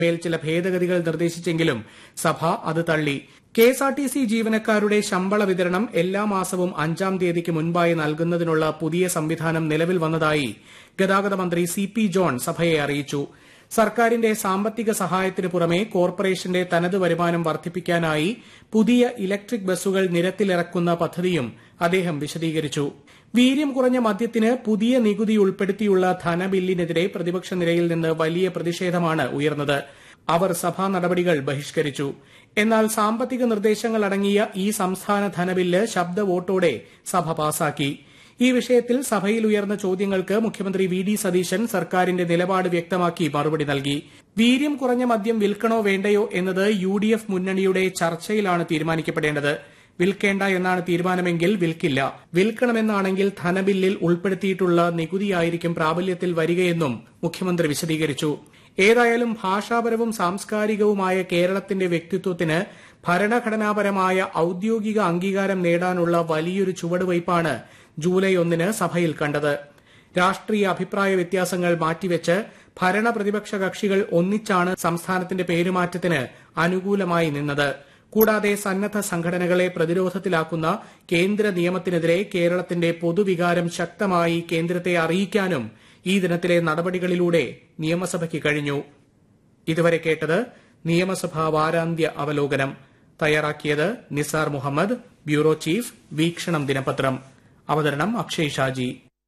മേൽ ചില ഭേദഗതികൾ നിർദ്ദേശിച്ചെങ്കിലും സഭ അത് തള്ളി കെഎസ്ആർടിസി ജീവനക്കാരുടെ ശമ്പള വിതരണം എല്ലാ മാസവും അഞ്ചാം തീയതിക്ക് മുൻപായി നൽകുന്നതിനുള്ള പുതിയ സംവിധാനം നിലവിൽ വന്നതായി ഗതാഗത മന്ത്രി സി പി ജോൺ സഭയെ അറിയിച്ചു സർക്കാരിന്റെ സാമ്പത്തിക സഹായത്തിന് പുറമെ കോർപ്പറേഷന്റെ തനത് വരുമാനം വർദ്ധിപ്പിക്കാനായി പുതിയ ഇലക്ട്രിക് ബസ്സുകൾ നിരത്തിലിറക്കുന്ന പദ്ധതിയും അദ്ദേഹം വിശദീകരിച്ചു വീര്യം കുറഞ്ഞ മദ്യത്തിന് പുതിയ നികുതി ഉൾപ്പെടുത്തിയുള്ള ധനബില്ലിനെതിരെ പ്രതിപക്ഷ നിരയിൽ നിന്ന് വലിയ പ്രതിഷേധമാണ് ഉയർന്നത് അവർ സഭാ നടപടികൾ ബഹിഷ്കരിച്ചു എന്നാൽ സാമ്പത്തിക നിർദ്ദേശങ്ങൾ അടങ്ങിയ ഈ സംസ്ഥാന ധനബില്ല് ശബ്ദ വോട്ടോടെ സഭ പാസാക്കി ഈ വിഷയത്തിൽ സഭയിൽ ഉയർന്ന ചോദ്യങ്ങൾക്ക് മുഖ്യമന്ത്രി വി ഡി സതീശൻ സർക്കാരിന്റെ നിലപാട് വ്യക്തമാക്കി മറുപടി നൽകി വീര്യം കുറഞ്ഞ മദ്യം വിൽക്കണോ വേണ്ടയോ എന്നത് യു ഡി എഫ് മുന്നണിയുടെ ചർച്ചയിലാണ് തീരുമാനിക്കപ്പെടേണ്ടത് വിൽക്കേണ്ട എന്നാണ് തീരുമാനമെങ്കിൽ വിൽക്കില്ല വിൽക്കണമെന്നാണെങ്കിൽ ധനബില്ലിൽ ഉൾപ്പെടുത്തിയിട്ടുള്ള നികുതിയായിരിക്കും പ്രാബല്യത്തിൽ വരികയെന്നും മുഖ്യമന്ത്രി വിശദീകരിച്ചു ഏതായാലും ഭാഷാപരവും സാംസ്കാരികവുമായ കേരളത്തിന്റെ വ്യക്തിത്വത്തിന് ഭരണഘടനാപരമായ ഔദ്യോഗിക അംഗീകാരം നേടാനുള്ള വലിയൊരു ചുവടുവയ്പാണ് ജൂലൈ ഒന്നിന് സഭയിൽ കണ്ടത് രാഷ്ട്രീയ അഭിപ്രായ വ്യത്യാസങ്ങൾ മാറ്റിവെച്ച് ഭരണ പ്രതിപക്ഷ കക്ഷികൾ ഒന്നിച്ചാണ് സംസ്ഥാനത്തിന്റെ പേരുമാറ്റത്തിന് അനുകൂലമായി നിന്നത് കൂടാതെ സന്നദ്ധ സംഘടനകളെ പ്രതിരോധത്തിലാക്കുന്ന കേന്ദ്ര നിയമത്തിനെതിരെ കേരളത്തിന്റെ പൊതുവികാരം ശക്തമായി കേന്ദ്രത്തെ അറിയിക്കാനും ഈ ദിനത്തിലെ നടപടികളിലൂടെ നിയമസഭയ്ക്ക് കഴിഞ്ഞു ഇതുവരെ കേട്ടത് നിയമസഭാ വാരാന്ത്യ അവലോകനം തയ്യാറാക്കിയത് നിസാർ മുഹമ്മദ് ബ്യൂറോ ചീഫ് വീക്ഷണം ദിനപത്രം അവതരണം അക്ഷയ് ഷാജി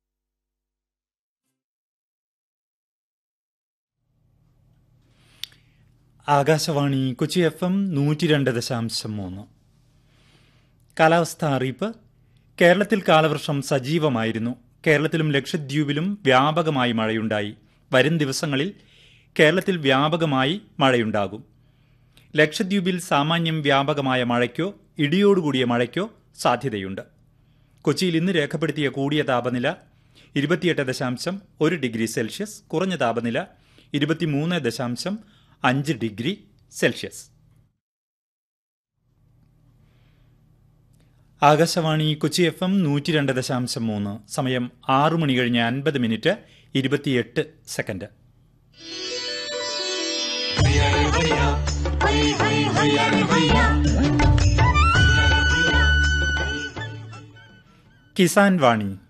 ആകാശവാണി കൊച്ചി എഫ് എം നൂറ്റി രണ്ട് ദശാംശം മൂന്ന് കാലാവസ്ഥാ അറിയിപ്പ് കേരളത്തിൽ കാലവർഷം സജീവമായിരുന്നു കേരളത്തിലും ലക്ഷദ്വീപിലും വ്യാപകമായി മഴയുണ്ടായി വരും ദിവസങ്ങളിൽ കേരളത്തിൽ വ്യാപകമായി മഴയുണ്ടാകും ലക്ഷദ്വീപിൽ സാമാന്യം വ്യാപകമായ മഴയ്ക്കോ ഇടിയോടുകൂടിയ മഴയ്ക്കോ സാധ്യതയുണ്ട് കൊച്ചിയിൽ ഇന്ന് രേഖപ്പെടുത്തിയ കൂടിയ താപനില ഇരുപത്തിയെട്ട് ദശാംശം ഒരു ഡിഗ്രി സെൽഷ്യസ് കുറഞ്ഞ താപനില ഇരുപത്തിമൂന്ന് ദശാംശം അഞ്ച് degree Celsius Akashvani Kochi F M നൂറ്റി രണ്ട് ദശാംശം മൂന്ന് സമയം ആറു മണി കഴിഞ്ഞ് അൻപത് മിനിറ്റ് ഇരുപത്തിയെട്ട് സെക്കൻഡ് കിസാൻ വാണി